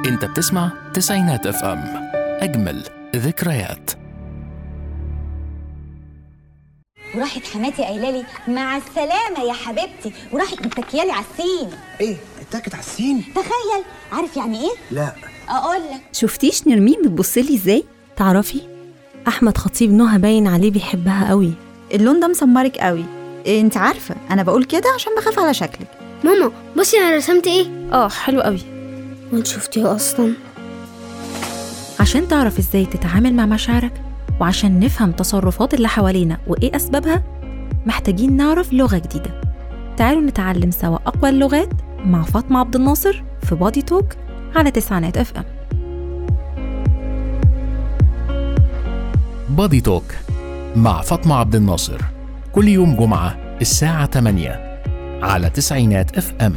انت بتسمع تسعينات اف ام اجمل ذكريات وراحت حماتي قايله لي مع السلامه يا حبيبتي وراحت متكيالي على السين ايه اتكت على السين تخيل عارف يعني ايه لا اقول لك شفتيش نرمين بتبصلي ازاي تعرفي احمد خطيب نهى باين عليه بيحبها قوي اللون ده مسمرك قوي إيه انت عارفه انا بقول كده عشان بخاف على شكلك ماما بصي انا رسمت ايه اه حلو قوي وانت شفتيه اصلا عشان تعرف ازاي تتعامل مع مشاعرك وعشان نفهم تصرفات اللي حوالينا وايه اسبابها محتاجين نعرف لغه جديده تعالوا نتعلم سوا اقوى اللغات مع فاطمه عبد الناصر في بادي توك على تسعينات اف ام بادي توك مع فاطمة عبد الناصر كل يوم جمعة الساعة 8 على تسعينات اف ام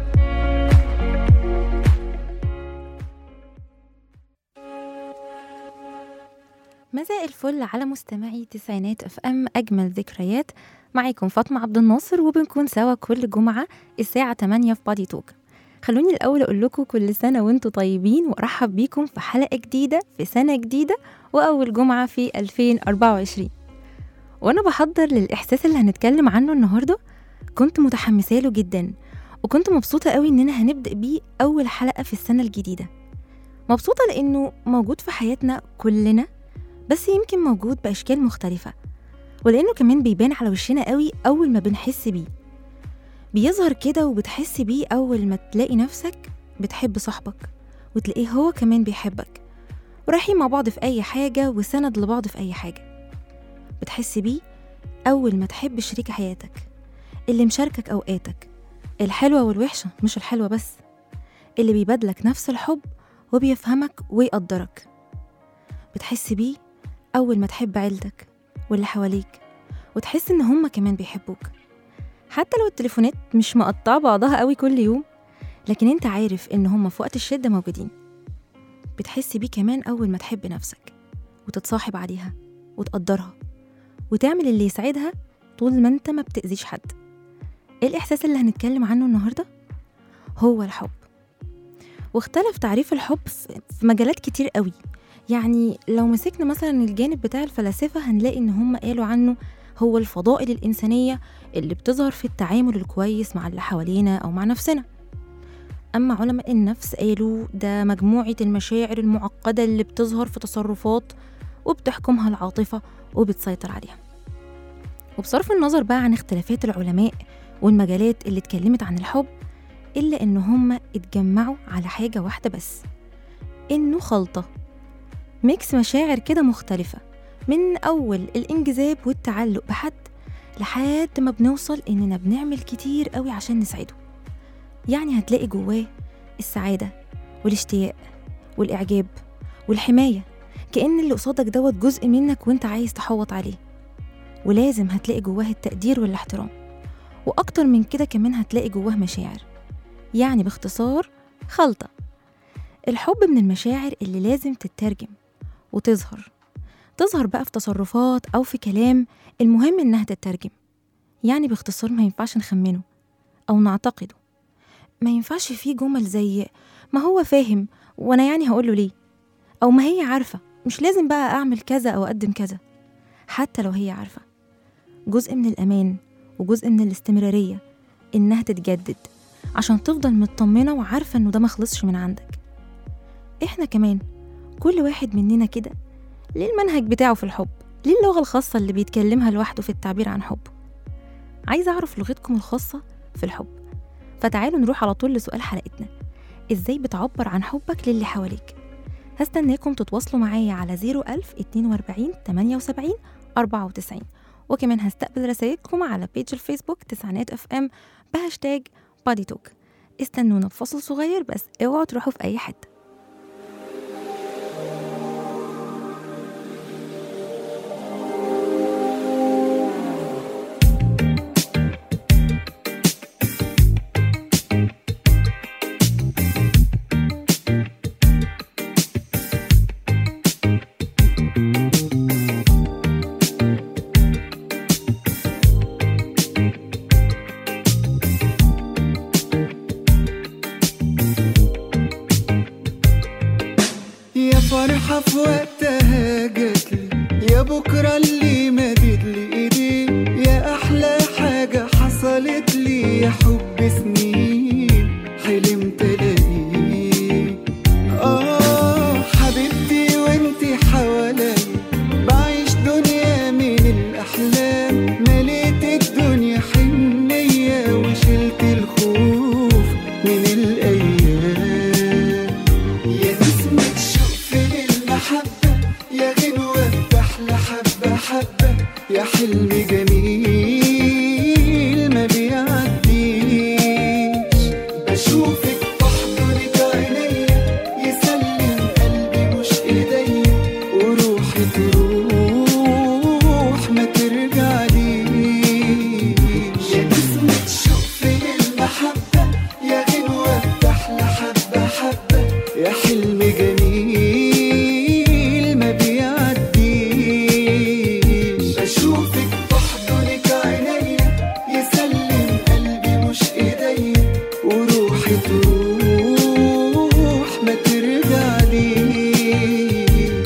مساء الفل على مستمعي تسعينات اف ام اجمل ذكريات معاكم فاطمه عبد الناصر وبنكون سوا كل جمعه الساعه 8 في بادي توك خلوني الاول اقول لكم كل سنه وانتم طيبين وارحب بيكم في حلقه جديده في سنه جديده واول جمعه في 2024 وانا بحضر للاحساس اللي هنتكلم عنه النهارده كنت متحمسه له جدا وكنت مبسوطه قوي اننا هنبدا بيه اول حلقه في السنه الجديده مبسوطه لانه موجود في حياتنا كلنا بس يمكن موجود بأشكال مختلفة ولأنه كمان بيبان على وشنا قوي أول ما بنحس بيه بيظهر كده وبتحس بيه أول ما تلاقي نفسك بتحب صاحبك وتلاقيه هو كمان بيحبك ورايحين مع بعض في أي حاجة وسند لبعض في أي حاجة بتحس بيه أول ما تحب شريك حياتك اللي مشاركك أوقاتك الحلوة والوحشة مش الحلوة بس اللي بيبادلك نفس الحب وبيفهمك ويقدرك بتحس بيه أول ما تحب عيلتك واللي حواليك وتحس إن هما كمان بيحبوك حتى لو التليفونات مش مقطعة بعضها قوي كل يوم لكن انت عارف إن هما في وقت الشدة موجودين بتحس بيه كمان أول ما تحب نفسك وتتصاحب عليها وتقدرها وتعمل اللي يسعدها طول ما انت ما بتأذيش حد ايه الإحساس اللي هنتكلم عنه النهاردة؟ هو الحب واختلف تعريف الحب في في مجالات كتير قوي يعني لو مسكنا مثلا الجانب بتاع الفلاسفة هنلاقي إن هم قالوا عنه هو الفضائل الإنسانية اللي بتظهر في التعامل الكويس مع اللي حوالينا أو مع نفسنا أما علماء النفس قالوا ده مجموعة المشاعر المعقدة اللي بتظهر في تصرفات وبتحكمها العاطفة وبتسيطر عليها وبصرف النظر بقى عن اختلافات العلماء والمجالات اللي اتكلمت عن الحب إلا إن هم اتجمعوا على حاجة واحدة بس إنه خلطة ميكس مشاعر كده مختلفة من أول الانجذاب والتعلق بحد لحد ما بنوصل إننا بنعمل كتير قوي عشان نسعده يعني هتلاقي جواه السعادة والاشتياق والإعجاب والحماية كأن اللي قصادك دوت جزء منك وانت عايز تحوط عليه ولازم هتلاقي جواه التقدير والاحترام وأكتر من كده كمان هتلاقي جواه مشاعر يعني باختصار خلطة الحب من المشاعر اللي لازم تترجم وتظهر تظهر بقى في تصرفات أو في كلام المهم إنها تترجم يعني باختصار ما ينفعش نخمنه أو نعتقده ما ينفعش فيه جمل زي ما هو فاهم وأنا يعني هقوله ليه أو ما هي عارفة مش لازم بقى أعمل كذا أو أقدم كذا حتى لو هي عارفة جزء من الأمان وجزء من الاستمرارية إنها تتجدد عشان تفضل مطمنة وعارفة إنه ده مخلصش من عندك إحنا كمان كل واحد مننا كده ليه المنهج بتاعه في الحب ليه اللغة الخاصة اللي بيتكلمها لوحده في التعبير عن حبه عايزة أعرف لغتكم الخاصة في الحب فتعالوا نروح على طول لسؤال حلقتنا إزاي بتعبر عن حبك للي حواليك هستناكم تتواصلوا معايا على 01000 42 78 94 وكمان هستقبل رسائلكم على بيج الفيسبوك تسعينات اف ام بهاشتاج بادي توك استنونا بفصل صغير بس اوعوا تروحوا في اي حته الفرحة في وقتها جاتلي يا بكرة اللي مدد لي ايديه يا أحلى حاجة حصلت لي يا حب سنين حلمت الاقيه آه حبيبتي وانتي حواليا بعيش دنيا من الأحلام مليت الدنيا حنية وشلت الخوف من الأيام يا نسمة شوق في المحبة يا غنوة بحلى حبة حبة يا حلم جميل ما بيعديش بشوفك بحضنك عينيا يسلم قلبي مش ايديا وروحي تروح ما ترجعليش يا نسمة شوق في المحبة يا غنوة بحلى حبة حبة يا حلم جميل ما بيعديش بشوفك بحضنك عينيا يسلم قلبي مش ايديا وروحي تروح ما ترجعليش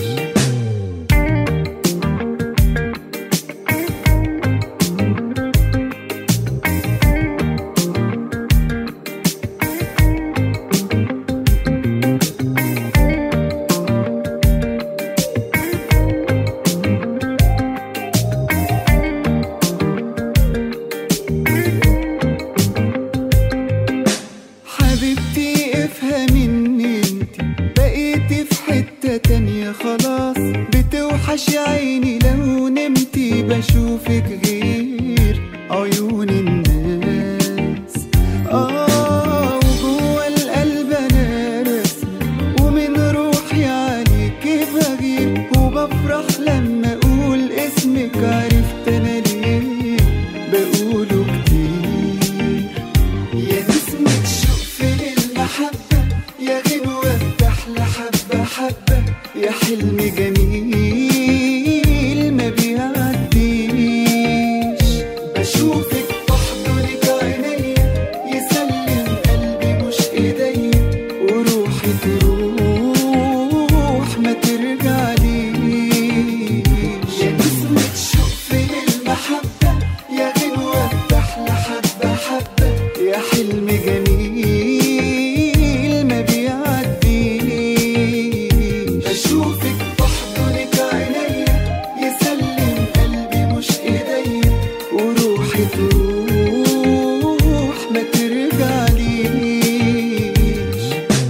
حبيبتي افهمي ان انتي بقيتي في حتة تانية خلاص بتوحشي عيني لو نمتي بشوفك غير عيون الناس اه وجوه القلب انا رسمة ومن روحي عليكي بغير وبفرح لما اقول اسمك عرفت انا ليه بقوله كتير يا نسمة شوق في المحبة يا غنوة بتحلى حبة حبة يا حلم جميل ما بيعديش بشوفك بحضنك عينيا يسلم قلبي مش ايديا وروحي تروح ما ترجعليش يا نسمة شوق في المحبة يا غنوة بتحلى حبة حبة يا حلم جميل ما بيعديش بشوفك بحضنك عينيا يسلم قلبي مش ايديا وروحي تروح ما ترجعليش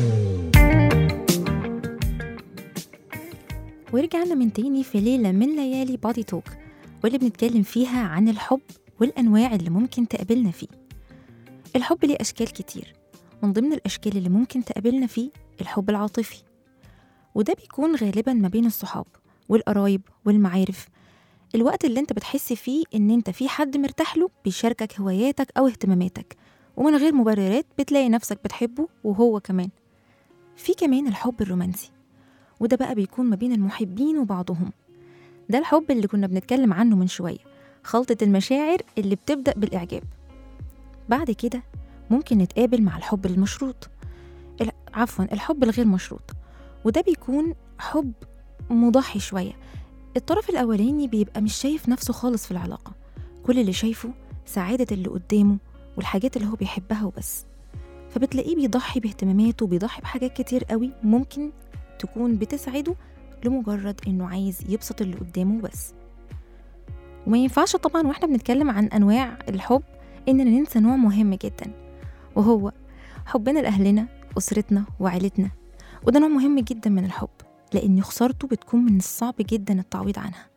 ورجعنا من تاني في ليلة من ليالي بادي توك واللي بنتكلم فيها عن الحب والأنواع اللي ممكن تقابلنا فيه الحب ليه أشكال كتير من ضمن الأشكال اللي ممكن تقابلنا فيه الحب العاطفي وده بيكون غالبا ما بين الصحاب والقرايب والمعارف الوقت اللي انت بتحس فيه ان انت في حد مرتاح له بيشاركك هواياتك او اهتماماتك ومن غير مبررات بتلاقي نفسك بتحبه وهو كمان في كمان الحب الرومانسي وده بقى بيكون ما بين المحبين وبعضهم ده الحب اللي كنا بنتكلم عنه من شوية خلطة المشاعر اللي بتبدأ بالإعجاب بعد كده ممكن نتقابل مع الحب المشروط ال- عفوا الحب الغير مشروط وده بيكون حب مضحي شوية الطرف الأولاني بيبقى مش شايف نفسه خالص في العلاقة كل اللي شايفه سعادة اللي قدامه والحاجات اللي هو بيحبها وبس فبتلاقيه بيضحي باهتماماته وبيضحي بحاجات كتير قوي ممكن تكون بتسعده لمجرد انه عايز يبسط اللي قدامه بس وما ينفعش طبعا واحنا بنتكلم عن انواع الحب اننا ننسى نوع مهم جدا وهو حبنا لاهلنا اسرتنا وعيلتنا وده نوع مهم جدا من الحب لان خسارته بتكون من الصعب جدا التعويض عنها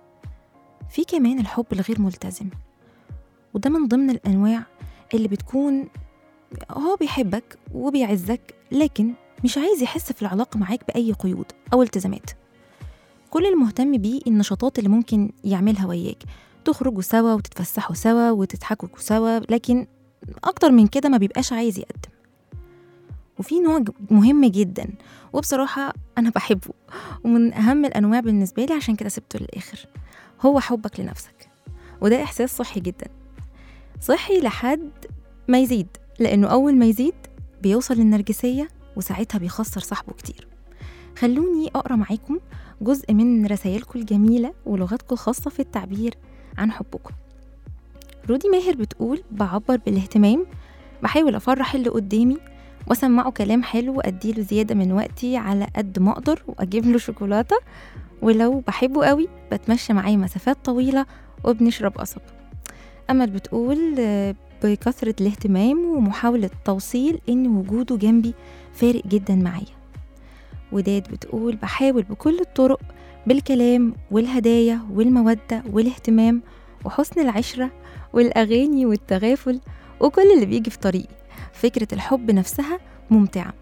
في كمان الحب الغير ملتزم وده من ضمن الانواع اللي بتكون هو بيحبك وبيعزك لكن مش عايز يحس في العلاقة معاك بأي قيود أو التزامات كل المهتم بيه النشاطات اللي ممكن يعملها وياك تخرجوا سوا وتتفسحوا سوا وتضحكوا سوا لكن أكتر من كده ما بيبقاش عايز يقدم وفي نوع ج- مهم جدا وبصراحة أنا بحبه ومن أهم الأنواع بالنسبة لي عشان كده سبته للآخر هو حبك لنفسك وده إحساس صحي جدا صحي لحد ما يزيد لأنه أول ما يزيد بيوصل للنرجسية وساعتها بيخسر صاحبه كتير خلوني أقرأ معاكم جزء من رسائلكم الجميلة ولغتكم الخاصة في التعبير عن حبكم رودي ماهر بتقول بعبر بالاهتمام بحاول أفرح اللي قدامي وأسمعه كلام حلو وأديله زيادة من وقتي على قد ما أقدر وأجيب له شوكولاتة ولو بحبه قوي بتمشى معاه مسافات طويلة وبنشرب قصب أمل بتقول آه، بكثرة الاهتمام ومحاولة توصيل إن وجوده جنبي فارق جدا معايا وداد بتقول بحاول بكل الطرق بالكلام والهدايا والمودة والاهتمام وحسن العشرة والأغاني والتغافل وكل اللي بيجي في طريقي فكرة الحب نفسها ممتعة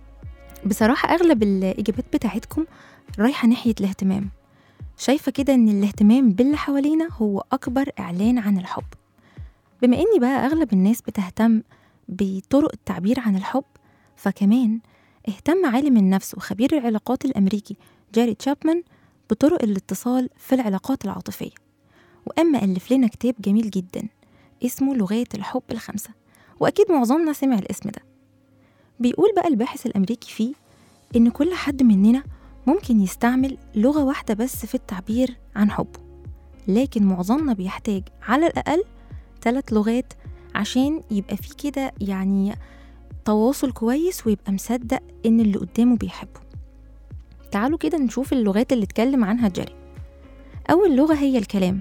بصراحة أغلب الإجابات بتاعتكم رايحة ناحية الاهتمام شايفة كده إن الاهتمام باللي حوالينا هو أكبر إعلان عن الحب بما إني بقى أغلب الناس بتهتم بطرق التعبير عن الحب فكمان اهتم عالم النفس وخبير العلاقات الأمريكي جاري تشابمان بطرق الاتصال في العلاقات العاطفية وأما ألف لنا كتاب جميل جدا اسمه لغات الحب الخمسة وأكيد معظمنا سمع الاسم ده بيقول بقى الباحث الأمريكي فيه إن كل حد مننا ممكن يستعمل لغة واحدة بس في التعبير عن حبه لكن معظمنا بيحتاج على الأقل ثلاث لغات عشان يبقى في كده يعني تواصل كويس ويبقى مصدق إن اللي قدامه بيحبه تعالوا كده نشوف اللغات اللي اتكلم عنها جاري أول لغة هي الكلام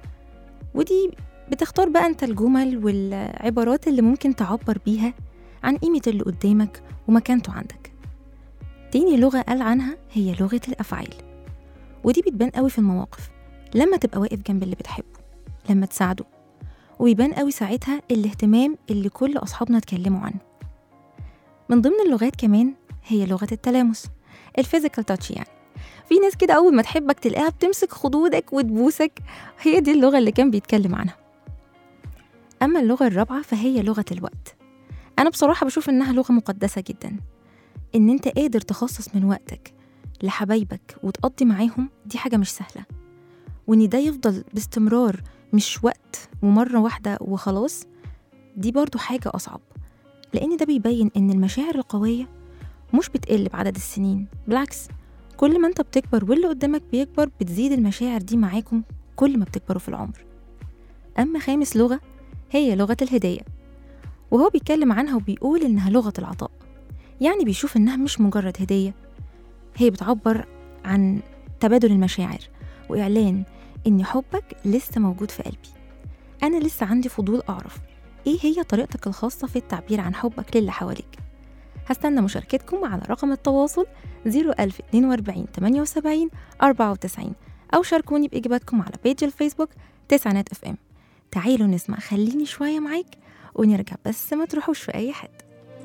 ودي بتختار بقى انت الجمل والعبارات اللي ممكن تعبر بيها عن قيمة اللي قدامك ومكانته عندك تاني لغة قال عنها هي لغة الأفعال ودي بتبان قوي في المواقف لما تبقى واقف جنب اللي بتحبه لما تساعده ويبان قوي ساعتها الاهتمام اللي كل أصحابنا اتكلموا عنه من ضمن اللغات كمان هي لغة التلامس الفيزيكال تاتش يعني في ناس كده أول ما تحبك تلاقيها بتمسك خدودك وتبوسك هي دي اللغة اللي كان بيتكلم عنها أما اللغة الرابعة فهي لغة الوقت أنا بصراحة بشوف إنها لغة مقدسة جدا إن أنت قادر تخصص من وقتك لحبايبك وتقضي معاهم دي حاجة مش سهلة وإن ده يفضل باستمرار مش وقت ومرة واحدة وخلاص دي برضو حاجة أصعب لأن ده بيبين إن المشاعر القوية مش بتقل بعدد السنين بالعكس كل ما انت بتكبر واللي قدامك بيكبر بتزيد المشاعر دي معاكم كل ما بتكبروا في العمر أما خامس لغة هي لغة الهدية وهو بيتكلم عنها وبيقول إنها لغة العطاء يعني بيشوف إنها مش مجرد هدية هي بتعبر عن تبادل المشاعر وإعلان إن حبك لسه موجود في قلبي أنا لسه عندي فضول أعرف إيه هي طريقتك الخاصة في التعبير عن حبك للي حواليك هستنى مشاركتكم على رقم التواصل 01042 78 94 أو شاركوني بإجاباتكم على بيج الفيسبوك تسعينات اف ام تعالوا نسمع خليني شوية معاك ونرجع بس ما تروحوش في أي حد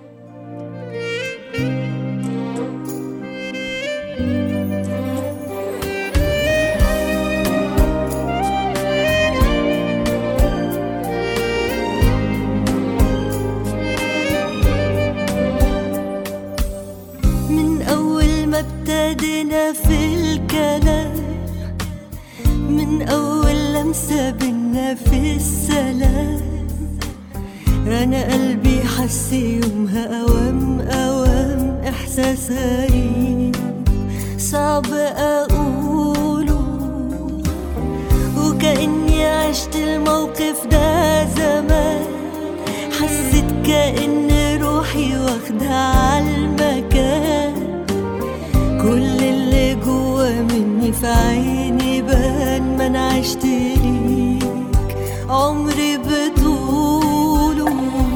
من أول ما ابتدينا في الكلام من أول لمسة بينا في السلام أنا قلبي حس يومها أوام أوام إحساس غريب صعب أقوله وكأني عشت الموقف ده زمان حسيت كأن روحي واخدة عالمكان كل اللي جوا مني في عيني بان ما انا عشت ليك عمري بطوله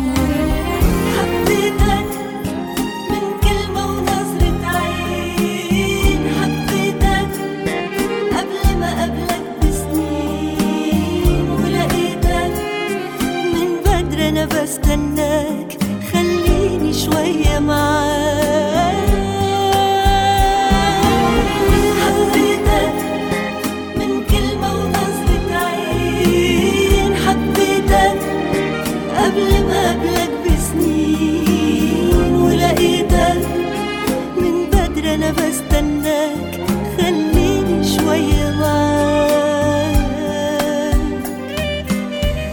حبيتك من كلمة ونظرة عين حبيتك قبل ما قبلك بسنين ولقيتك من بدري انا بستناك خليني شوية معاك حبيتك من كلمة ونظرة عين حبيتك قبل ما قبلك بسنين ولقيتك من بدري انا بستناك خليني شوية معاك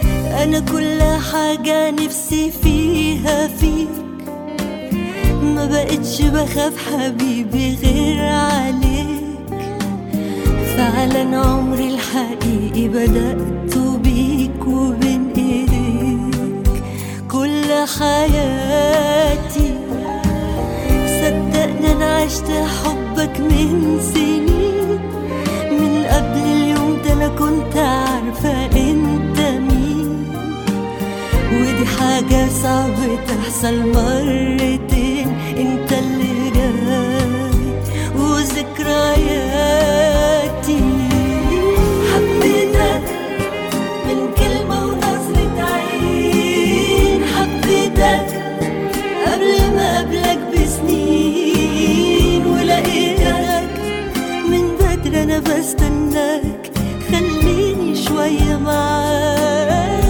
أنا كل حاجة نفسي فيها فيك ما بقتش بخاف حبيبي غير عليك فعلا عمري الحقيقي بدأت بيك وبين ايديك كل حياتي صدقني انا عشت حبك من سنين من قبل اليوم ده انا كنت عارفة انت مين ودي حاجة صعب تحصل مرتين انت اللي جاي وذكرياتي حبيتك من كلمة ونظرة عين حبيتك قبل ما قبلك بسنين ولقيتك من بدري انا بستناك خليني شوية معاك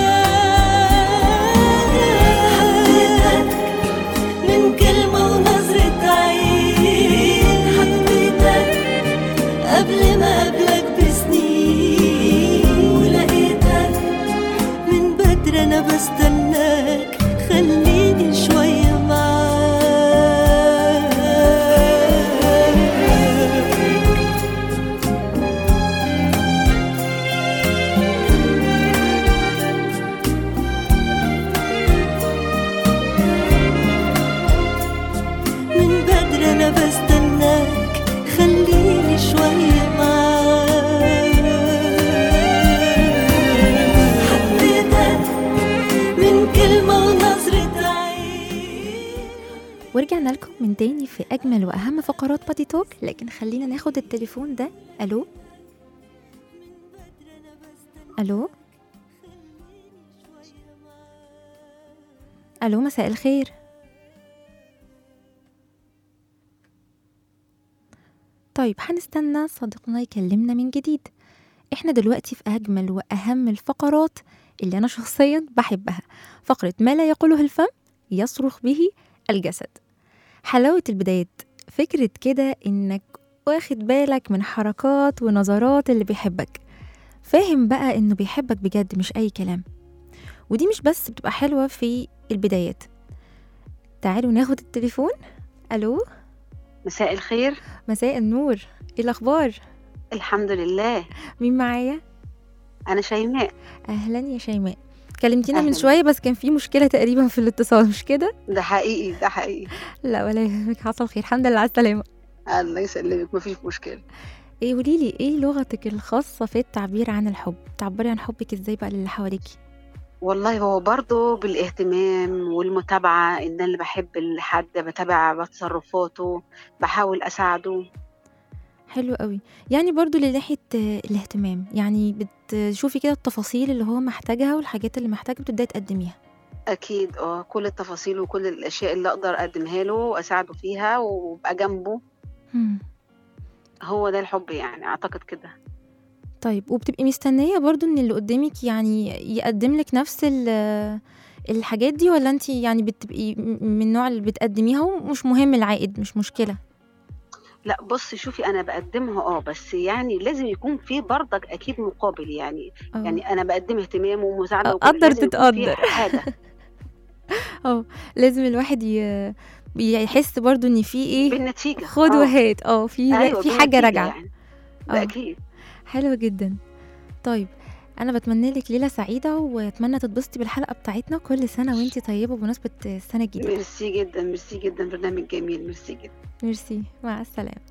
حبيتك من كلمة ونظرة عين حبيتك قبل ما قبلك بسنين ولقيتك من بدري انا بستناك خليني شوية معاك من بدري انا بستناك خليني شوية معاك حبيتك من كلمة ونظرة عين ورجعنا لكم من تاني في أجمل وأهم فقرات بادي توك لكن خلينا ناخد التليفون ده ألو ألو ألو مساء الخير طيب هنستنى صديقنا يكلمنا من جديد احنا دلوقتي في أجمل وأهم الفقرات اللي أنا شخصيا بحبها فقرة ما لا يقوله الفم يصرخ به الجسد حلاوة البدايات فكرة كده إنك واخد بالك من حركات ونظرات اللي بيحبك فاهم بقى إنه بيحبك بجد مش أي كلام ودي مش بس بتبقى حلوة في البدايات تعالوا ناخد التليفون ألو مساء الخير مساء النور ايه الأخبار الحمد لله مين معايا انا شيماء أهلا يا شيماء كلمتينا من أهلاً. شوية بس كان في مشكلة تقريبا في الاتصال مش كده ده حقيقي ده حقيقي لا ولا يهمك حصل خير الحمد لله على السلامة الله يسلمك مفيش مشكله ايه قوليلي ايه لغتك الخاصة في التعبير عن الحب تعبري عن حبك ازاي بقى للي حواليكي والله هو برضه بالاهتمام والمتابعه ان انا اللي بحب الحد بتابع تصرفاته بحاول اساعده حلو قوي يعني برضو لناحية آه، الاهتمام يعني بتشوفي كده التفاصيل اللي هو محتاجها والحاجات اللي محتاجة بتبدأي تقدميها اكيد اه كل التفاصيل وكل الاشياء اللي اقدر اقدمها له واساعده فيها وابقى جنبه مم. هو ده الحب يعني اعتقد كده طيب وبتبقي مستنية برضو ان اللي قدامك يعني يقدم لك نفس ال- الحاجات دي ولا انت يعني بتبقي م- من النوع اللي بتقدميها ومش مهم العائد مش مشكلة لا بص شوفي انا بقدمها اه بس يعني لازم يكون في برضك اكيد مقابل يعني اه يعني انا بقدم اهتمام ومساعده آه، وكل- قدر لازم يكون في تتقدر. حاجه اه لازم الواحد ي... يحس برضو ان في ايه بالنتيجه خد آه. وهات اه في أيوة في حاجة بالنتيجة راجعة يعني آه. ده اكيد حلوة جدا طيب انا بتمنى لك ليلة سعيدة واتمنى تتبسطي بالحلقة بتاعتنا كل سنة وانتي طيبة بمناسبة السنة الجديدة ميرسي جدا ميرسي جدا برنامج جميل ميرسي جدا ميرسي مع السلامة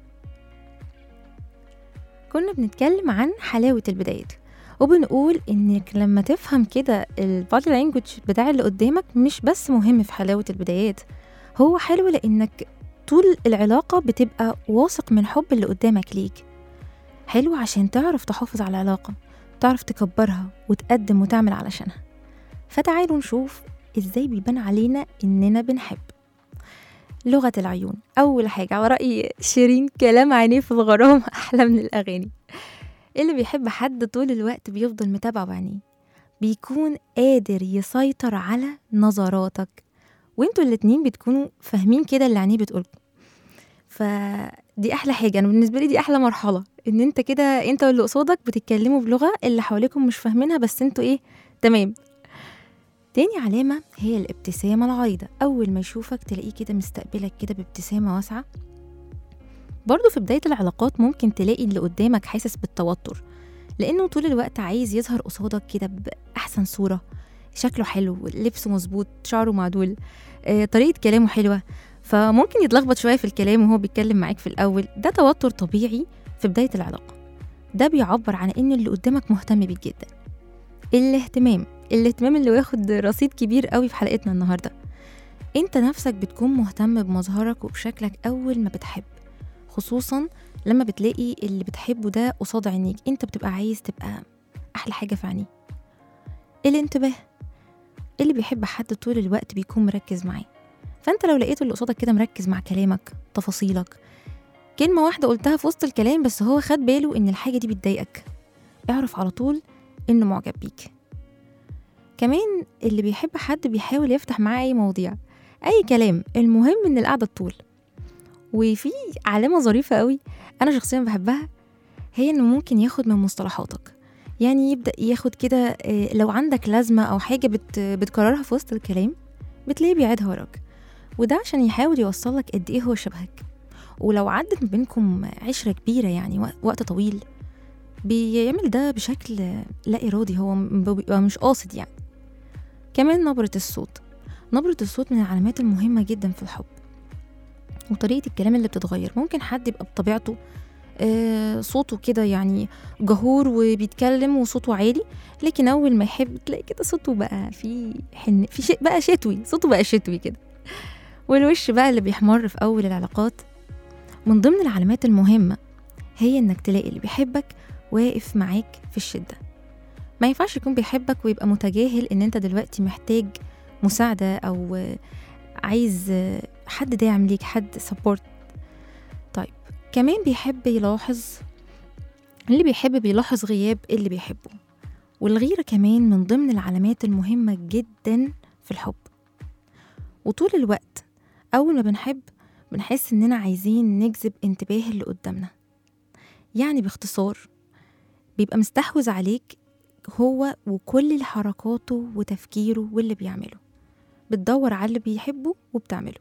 كنا بنتكلم عن حلاوة البدايات وبنقول انك لما تفهم كده البادي لانجوج بتاع اللي قدامك مش بس مهم في حلاوة البدايات هو حلو لانك طول العلاقة بتبقى واثق من حب اللي قدامك ليك حلو عشان تعرف تحافظ على العلاقة تعرف تكبرها وتقدم وتعمل علشانها فتعالوا نشوف ازاي بيبان علينا اننا بنحب لغة العيون أول حاجة على رأي شيرين كلام عينيه في الغرام أحلى من الأغاني اللي بيحب حد طول الوقت بيفضل متابعه بعينيه بيكون قادر يسيطر على نظراتك وانتوا الاتنين بتكونوا فاهمين كده اللي عينيه بتقولكم فدي احلى حاجه انا بالنسبه لي دي احلى مرحله ان انت كده انت واللي قصادك بتتكلموا بلغه اللي حواليكم مش فاهمينها بس انتوا ايه تمام تاني علامة هي الابتسامة العريضة أول ما يشوفك تلاقيه كده مستقبلك كده بابتسامة واسعة برضه في بداية العلاقات ممكن تلاقي اللي قدامك حاسس بالتوتر لأنه طول الوقت عايز يظهر قصادك كده بأحسن صورة شكله حلو لبسه مظبوط شعره معدول آه، طريقة كلامه حلوة فممكن يتلخبط شوية في الكلام وهو بيتكلم معاك في الأول ده توتر طبيعي في بداية العلاقة ده بيعبر عن إن اللي قدامك مهتم بيك جدا الاهتمام الاهتمام اللي واخد رصيد كبير قوي في حلقتنا النهاردة انت نفسك بتكون مهتم بمظهرك وبشكلك أول ما بتحب خصوصا لما بتلاقي اللي بتحبه ده قصاد عينيك انت بتبقى عايز تبقى أحلى حاجة في عينيه الانتباه اللي بيحب حد طول الوقت بيكون مركز معاه فانت لو لقيت اللي قصادك كده مركز مع كلامك تفاصيلك كلمة واحدة قلتها في وسط الكلام بس هو خد باله ان الحاجة دي بتضايقك اعرف على طول انه معجب بيك كمان اللي بيحب حد بيحاول يفتح معاه اي مواضيع اي كلام المهم ان القعدة تطول وفي علامة ظريفة قوي انا شخصيا بحبها هي انه ممكن ياخد من مصطلحاتك يعني يبدأ ياخد كده آه، لو عندك لازمة أو حاجة بت بتكررها في وسط الكلام بتلاقيه بيعيدها وراك وده عشان يحاول يوصلك قد إيه هو شبهك ولو عدت ما بينكم عشرة كبيرة يعني وق- وقت طويل بيعمل ده بشكل لا إرادي هو م- بيبقى مش قاصد يعني كمان نبرة الصوت نبرة الصوت من العلامات المهمة جدا في الحب وطريقة الكلام اللي بتتغير ممكن حد يبقى بطبيعته آه، صوته كده يعني جهور وبيتكلم وصوته عالي لكن اول ما يحب تلاقي كده صوته بقى في حن في شيء بقى شتوي صوته بقى شتوي كده والوش بقى اللي بيحمر في اول العلاقات من ضمن العلامات المهمة هي انك تلاقي اللي بيحبك واقف معاك في الشدة ما ينفعش يكون بيحبك ويبقى متجاهل ان انت دلوقتي محتاج مساعدة او آه، عايز آه، حد داعم ليك حد سبورت طيب كمان بيحب يلاحظ اللي بيحب بيلاحظ غياب اللي بيحبه والغيرة كمان من ضمن العلامات المهمة جدا في الحب وطول الوقت أول ما بنحب بنحس إننا عايزين نجذب انتباه اللي قدامنا يعني باختصار بيبقى مستحوذ عليك هو وكل حركاته وتفكيره واللي بيعمله بتدور على اللي بيحبه وبتعمله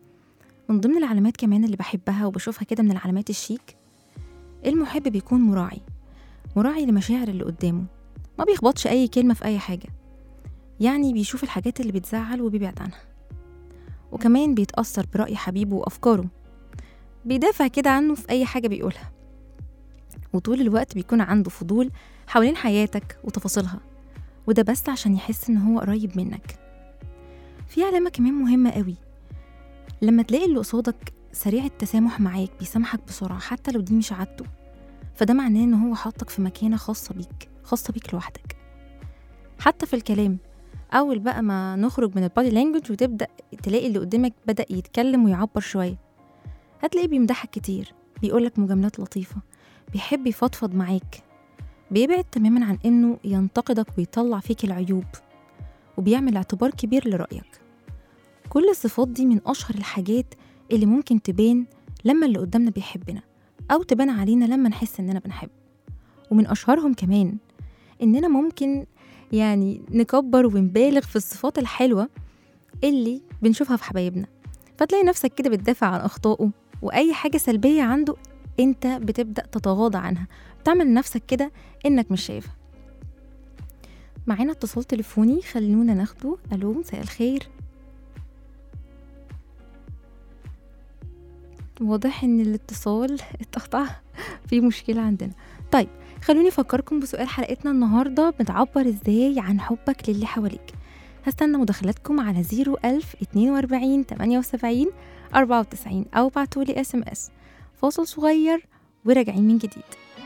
من ضمن العلامات كمان اللي بحبها وبشوفها كده من العلامات الشيك المحب بيكون مراعي مراعي لمشاعر اللي قدامه ما بيخبطش أي كلمة في أي حاجة يعني بيشوف الحاجات اللي بتزعل وبيبعد عنها وكمان بيتأثر برأي حبيبه وأفكاره بيدافع كده عنه في أي حاجة بيقولها وطول الوقت بيكون عنده فضول حوالين حياتك وتفاصيلها وده بس عشان يحس إن هو قريب منك في علامة كمان مهمة قوي لما تلاقي اللي قصادك سريع التسامح معاك بيسامحك بسرعة حتى لو دي مش عادته فده معناه ان هو حاطك في مكانة خاصة بيك خاصة بيك لوحدك حتى في الكلام أول بقى ما نخرج من البادي لانجوج وتبدأ تلاقي اللي قدامك بدأ يتكلم ويعبر شوية هتلاقيه بيمدحك كتير بيقولك مجاملات لطيفة بيحب يفضفض معاك بيبعد تماما عن انه ينتقدك ويطلع فيك العيوب وبيعمل اعتبار كبير لرأيك كل الصفات دي من أشهر الحاجات اللي ممكن تبان لما اللي قدامنا بيحبنا أو تبان علينا لما نحس إننا بنحب ومن أشهرهم كمان إننا ممكن يعني نكبر ونبالغ في الصفات الحلوة اللي بنشوفها في حبايبنا فتلاقي نفسك كده بتدافع عن أخطائه وأي حاجة سلبية عنده أنت بتبدأ تتغاضى عنها بتعمل نفسك كده إنك مش شايفها معانا اتصال تليفوني خلونا ناخده ألو مساء الخير واضح ان الاتصال اتقطع في مشكلة عندنا طيب خلوني افكركم بسؤال حلقتنا النهاردة بتعبر ازاي عن حبك للي حواليك هستنى مداخلاتكم على 01000 42 78 94 او بعتولي اس ام اس فاصل صغير وراجعين من جديد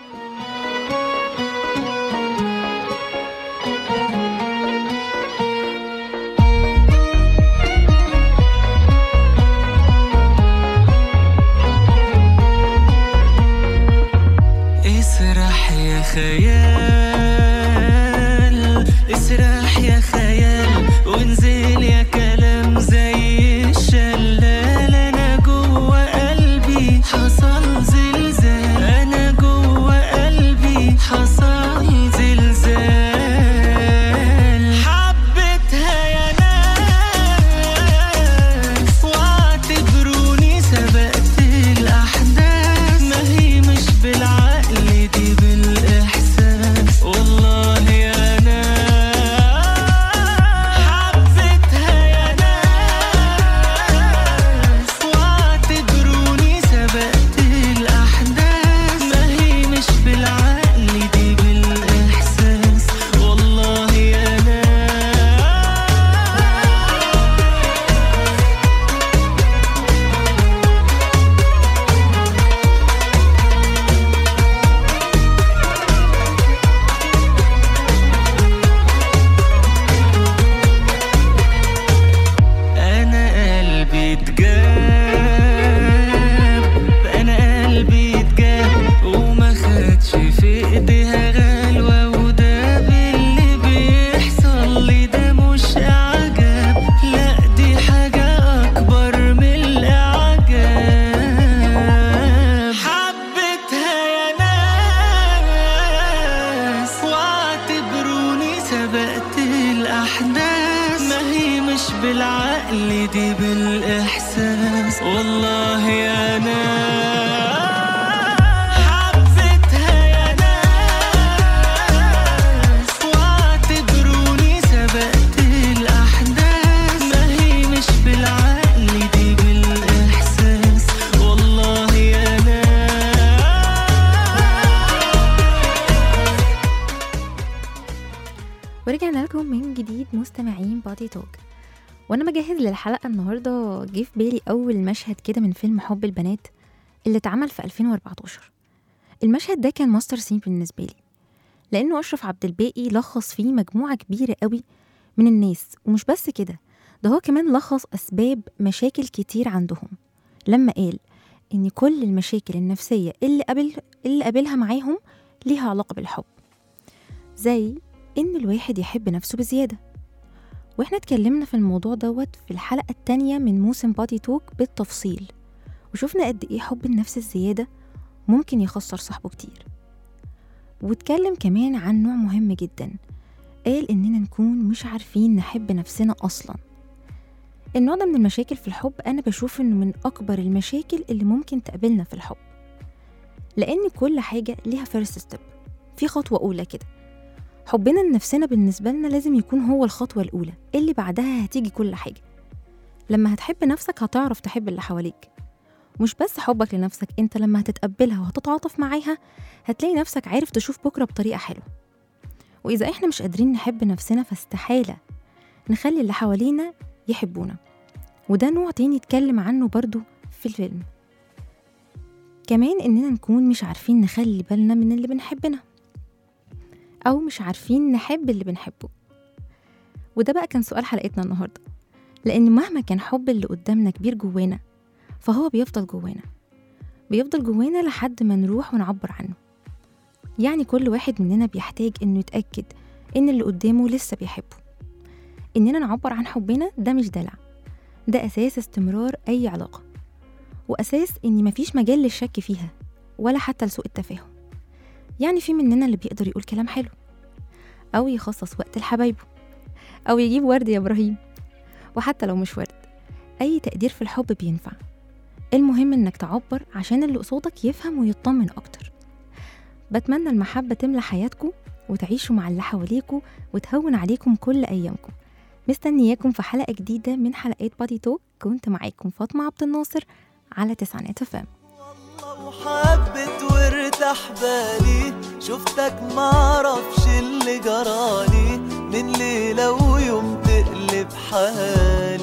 اسرح يا خيال اسرح يا خيال وانزل يا كلام زي الشلال انا جوه قلبي حصل زلزال انا جوه بالإحساس والله يا ناس حبيتها يا ناس واعتبروني سبقت الأحداث ما هي مش بالعقل دي بالإحساس والله يا ناس ورجعنا لكم من جديد مستمعين بادي توك وانا بجهز للحلقه النهارده جه في بالي اول مشهد كده من فيلم حب البنات اللي اتعمل في 2014 المشهد ده كان ماستر سين بالنسبه لي لانه اشرف عبد الباقي لخص فيه مجموعه كبيره قوي من الناس ومش بس كده ده هو كمان لخص اسباب مشاكل كتير عندهم لما قال ان كل المشاكل النفسيه اللي قابل اللي قابلها معاهم ليها علاقه بالحب زي إن الواحد يحب نفسه بزيادة وإحنا اتكلمنا في الموضوع دوت في الحلقة التانية من موسم بادي توك بالتفصيل وشوفنا قد إيه حب النفس الزيادة ممكن يخسر صاحبه كتير واتكلم كمان عن نوع مهم جدا قال إننا نكون مش عارفين نحب نفسنا أصلا النوع ده من المشاكل في الحب أنا بشوف إنه من أكبر المشاكل اللي ممكن تقابلنا في الحب لأن كل حاجة ليها فيرست ستيب في خطوة أولى كده حبنا لنفسنا بالنسبة لنا لازم يكون هو الخطوة الأولى اللي بعدها هتيجي كل حاجة لما هتحب نفسك هتعرف تحب اللي حواليك مش بس حبك لنفسك انت لما هتتقبلها وهتتعاطف معاها هتلاقي نفسك عارف تشوف بكرة بطريقة حلوة وإذا احنا مش قادرين نحب نفسنا فاستحالة نخلي اللي حوالينا يحبونا وده نوع تاني اتكلم عنه برضو في الفيلم كمان إننا نكون مش عارفين نخلي بالنا من اللي بنحبنا أو مش عارفين نحب اللي بنحبه وده بقى كان سؤال حلقتنا النهاردة لأن مهما كان حب اللي قدامنا كبير جوانا فهو بيفضل جوانا بيفضل جوانا لحد ما نروح ونعبر عنه يعني كل واحد مننا بيحتاج إنه يتأكد إن اللي قدامه لسه بيحبه إننا نعبر عن حبنا ده مش دلع ده أساس استمرار أي علاقة وأساس إن مفيش مجال للشك فيها ولا حتى لسوء التفاهم يعني في مننا اللي بيقدر يقول كلام حلو أو يخصص وقت لحبايبه أو يجيب ورد يا إبراهيم وحتى لو مش ورد أي تقدير في الحب بينفع المهم إنك تعبر عشان اللي قصادك يفهم ويطمن أكتر بتمنى المحبة تملى حياتكم وتعيشوا مع اللي حواليكوا وتهون عليكم كل أيامكم مستنياكم في حلقة جديدة من حلقات بادي توك كنت معاكم فاطمة عبد الناصر على تسعينات فام وحبت وارتاح بالي شفتك معرفش اللي جرالي من ليلة ويوم تقلب حالي